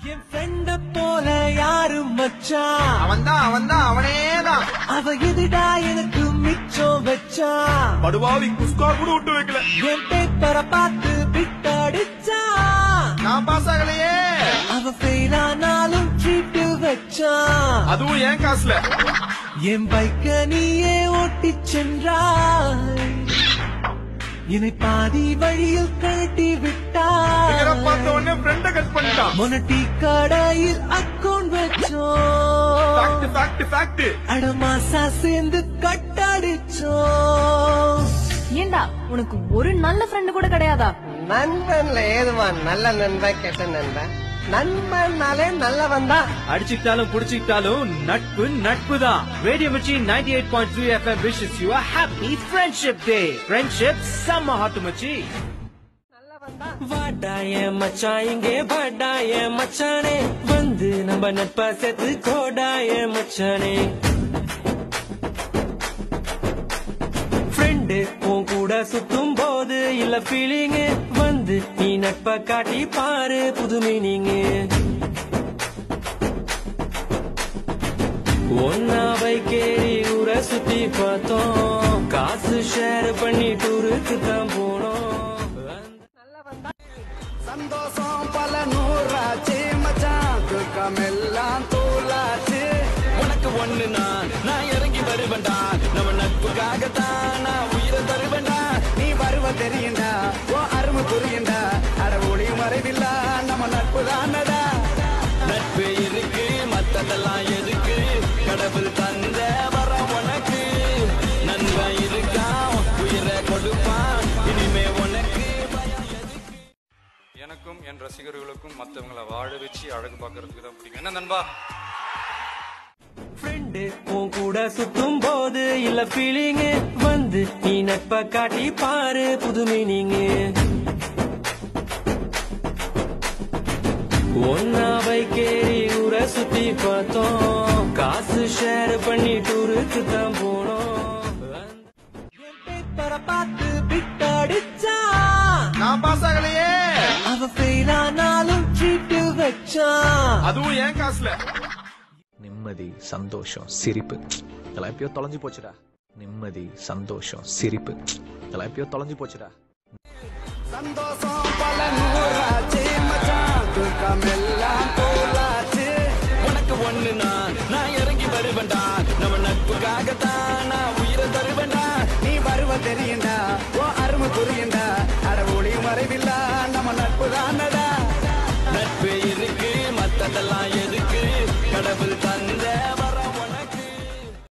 என் ஃப்ரெண்ட போல யாரும் மச்சான் அவன்தான் அவன்தான் அவனேதான் அவ எதுடா எனக்கு மிச்சம் வச்சான் படுவாவி குஸ்கா கூட விட்டு வைக்கல என் பேப்பரை பார்த்து பிட்டடிச்சா நான் பாஸ் ஆகலையே அவ ஃபெயில் ஆனாலும் ட்ரீட் வச்சான் அதுவும் ஏன் காசுல என் பைக்க நீயே ஓட்டிச் சென்றாய் என்னை பாதி வழியில் கழட்டி இவரை பார்த்த விட்டாய் உடனே ஃப்ரெண்ட கட் பண்ணிட்டான் மொனட்டி கடையில் அக்கௌண்ட் ஃபேக்ட் வச்சோம் ஃபேக்ட் ஃபேக்ட் அடமாசா சேர்ந்து கட்டடிச்சோம் ஏண்டா உனக்கு ஒரு நல்ல ஃப்ரெண்டு கூட கிடையாதா நண்பன்ல ஏதுமா நல்ல நண்பன் கெட்ட நண்பன் நண்பன்னாலே நல்லவன் தான் அடிச்சுக்கிட்டாலும் புடிச்சுக்கிட்டாலும் நட்பு நட்பு தான் radio Mirchi ninety eight point three FM wishes you happy friendship day friendship செம்ம ஹாட் மச்சி வாடாய மச்சான் இங்கே வாடாய மச்சானே வந்து நம்ம நட்பா சேர்த்து கோடாய மச்சானே ஃப்ரெண்டு உன் கூட சுத்தும் போது இல்ல ஃபீலிங் வந்து நீ நட்ப காட்டி பாரு புது மீனிங் ஒன்னா பைக்கேறி ஊரை சுத்தி பார்த்தோம் காசு ஷேர் பண்ணி டூருக்கு தான் போனோம் சந்தோஷம் பல நூறாச்சு மச்சான் துக்கம் எல்லாம் தூளாச்சு உனக்கு ஒண்ணு நான் நான் இறங்கி வருவேன்டா நம்ம நட்புக்காகத்தான் நான் உயிரை தருவேன்டா நீ வருவ தெரியுண்டா ஓ அருமை புரியுண்டா அட ஒளி மறைவில்லா நம்ம நட்பு தானடா நட்பு இருக்கு மத்ததெல்லாம் எதுக்கு கடவுள் தந்த வர உனக்கு நண்பன் இருக்கான் உயிரை கொடுப்பான் இனிமே உனக்கு பயம் எதுக்கு எனக்கும் என் ரசிகர்களுக்கும் மத்தவங்கள வாழ வச்சு அழகு பார்க்கறதுக்கு தான் பிடிக்கும் என்ன நண்பா ஃப்ரெண்டு உன் கூட சுத்தும் போது இல்ல ஃபீலிங் வந்து நீ நட்ப காட்டி பாரு புது மீனிங் ஒன்னா பைக்கேறி ஊரை சுத்தி பார்த்தோம் காசு ஷேர் பண்ணி டூருக்கு தான் போனோம் என் பேப்பரை பார்த்து பிட்டடிச்சா நான் பாஸ் ஆகலையே அவ ஃபெயில் ஆனாலும் ட்ரீட் வச்சான் அதுவும் ஏன் காசுல நிம்மதி சந்தோஷம் சிரிப்பு இதெல்லாம் எப்பயோ தொலைஞ்சு போச்சுடா நிம்மதி சந்தோஷம் சிரிப்பு இதெல்லாம் எப்பயோ தொலைஞ்சு போச்சுடா சந்தோஷம் பல நூறாச்சு மச்சான் துக்கம் எல்லாம் போலாச்சு உனக்கு ஒண்ணு நான் நான் இறங்கி வருவேன்டா நம்ம நட்புக்காகத்தான் நான் உயிரை தருவேன்டா நீ வருவ தெரியுண்டா ஓ அருமை புரியுண்டா அட ஒளி மறைவில்லா நம்ம நட்பு தானடா நட்பு இருக்கு மத்ததெல்லாம் எதுக்கு கடவுள்